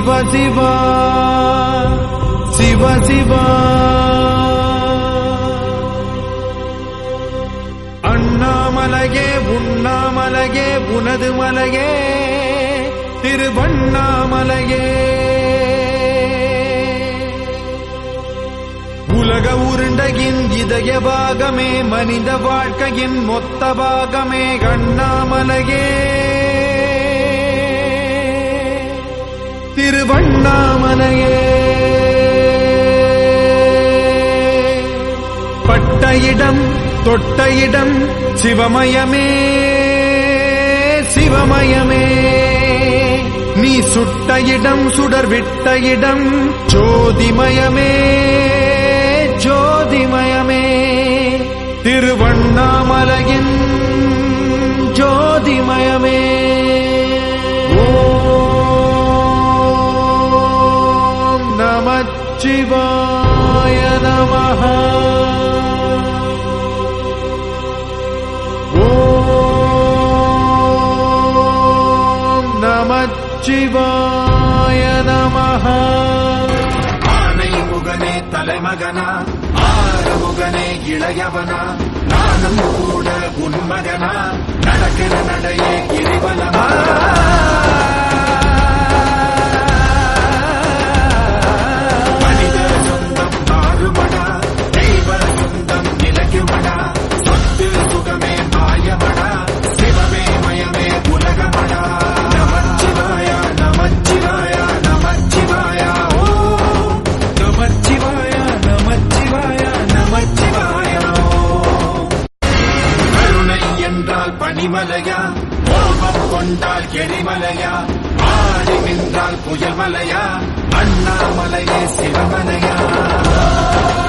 சிவ சிவா சிவ சிவா அண்ணாமலையே உண்ணாமலையே உனது மலையே திருவண்ணாமலையே உலக உருண்டையின் இதய பாகமே மனித வாழ்க்கையின் மொத்த பாகமே அண்ணாமலையே திருவண்ணாமலையே பட்ட இடம் தொட்ட இடம் சிவமயமே சிவமயமே நீ சுட்ட இடம் சுடர் விட்ட இடம் ஜோதிமயமே ஜோதிமயமே திருவண்ணாமலையின் ஜோதிமயமே ஓம் நமச்சிவாய நமः ஓம் நமச்சிவாய நமः ஆனை முகனே தலைமகனா ஆறுமுகனே இளையவனா நானும் கூட உன்மகனா நடக்கிற நடையே கிரிவலமா மனித சொந்தம் மாறுமடா தெய்வ சொந்தம் நிலைக்குமடா சொத்து சுகமே மாயமடா சிவமே மயமே உலகமடா நமச்சிவாய நமச்சிவாய நமச்சிவாய ஓ நமச்சிவாய நமச்சிவாய நமச்சிவாய கருணை என்றால் பனிமலையா கோபம் கொண்டால் எரிமலையா ஆடி நின்றால் புயல்மலையா அண்ணாமலையே சிவமலையா